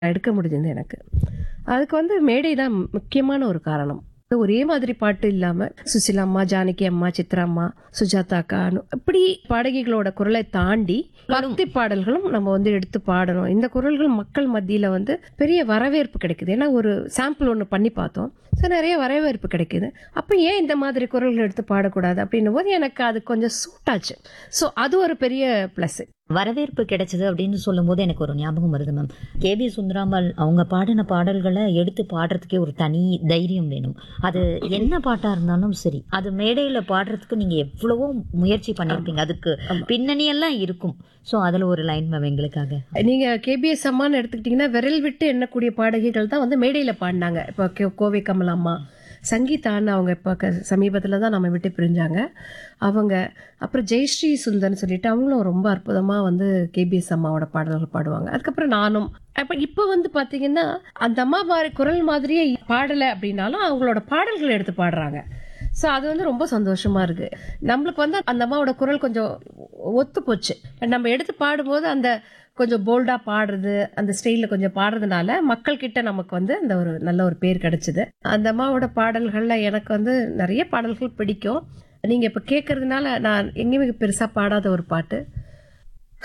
எடுக்க முடிஞ்சது எனக்கு அதுக்கு வந்து மேடை தான் முக்கியமான ஒரு காரணம் ஒரே மாதிரி பாட்டு இல்லாம சுசிலா அம்மா ஜானகி அம்மா சித்ரா அம்மா சுஜாதா அக்கா அனு- இப்படி பாடகிகளோட குரலை தாண்டி பக்தி பாடல்களும் நம்ம வந்து எடுத்து பாடணும் இந்த குரல்கள் மக்கள் மத்தியில வந்து பெரிய வரவேற்பு கிடைக்குது ஏன்னா ஒரு சாம்பிள் ஒன்று பண்ணி பார்த்தோம் ஸோ நிறைய வரவேற்பு கிடைக்குது அப்போ ஏன் இந்த மாதிரி குரல்கள் எடுத்து பாடக்கூடாது அப்படின்னும் போது எனக்கு அது கொஞ்சம் சூட் ஆச்சு ஸோ அது ஒரு பெரிய ப்ளஸ் வரவேற்பு கிடைச்சது அப்படின்னு சொல்லும்போது எனக்கு ஒரு ஞாபகம் வருது மேம் கேபி சுந்தராம்பாள் அவங்க பாடின பாடல்களை எடுத்து பாடுறதுக்கே ஒரு தனி தைரியம் வேணும் அது என்ன பாட்டா இருந்தாலும் சரி அது மேடையில பாடுறதுக்கு நீங்க எவ்வளவோ முயற்சி பண்ணிருப்பீங்க அதுக்கு பின்னணி எல்லாம் இருக்கும் சோ அதுல ஒரு லைன் மேம் எங்களுக்காக நீங்க கேபிஎஸ் அம்மான்னு எடுத்துக்கிட்டீங்கன்னா விரல் விட்டு எண்ணக்கூடிய பாடகிகள் தான் வந்து மேடையில பாடினாங்க இப்போ கோ- கோவை கமல் அம்மா சங்கீதான்னு அவங்க இப்போ சமீபத்தில் தான் நம்ம விட்டு பிரிஞ்சாங்க அவங்க அப்புறம் ஜெயஸ்ரீ சுந்தர்னு சொல்லிட்டு அவங்களும் ரொம்ப அற்புதமாக வந்து கேபிஎஸ் அம்மாவோட பாடல்கள் பாடுவாங்க அதுக்கப்புறம் நானும் அப்போ இப்போ வந்து பார்த்தீங்கன்னா அந்த அம்மா மாதிரி குரல் மாதிரியே பாடலை அப்படின்னாலும் அவங்களோட பாடல்கள் எடுத்து பாடுறாங்க ஸோ அது வந்து ரொம்ப சந்தோஷமா இருக்கு நம்மளுக்கு வந்து அந்த அம்மாவோட குரல் கொஞ்சம் ஒத்து போச்சு நம்ம எடுத்து பாடும்போது அந்த கொஞ்சம் போல்டா பாடுறது அந்த ஸ்டைல்ல கொஞ்சம் பாடுறதுனால மக்கள் கிட்ட நமக்கு வந்து அந்த ஒரு நல்ல ஒரு பேர் கிடைச்சது அந்த அம்மாவோட பாடல்கள்ல எனக்கு வந்து நிறைய பாடல்கள் பிடிக்கும் நீங்க இப்ப கேட்கறதுனால நான் எங்கேயுமே பெருசா பாடாத ஒரு பாட்டு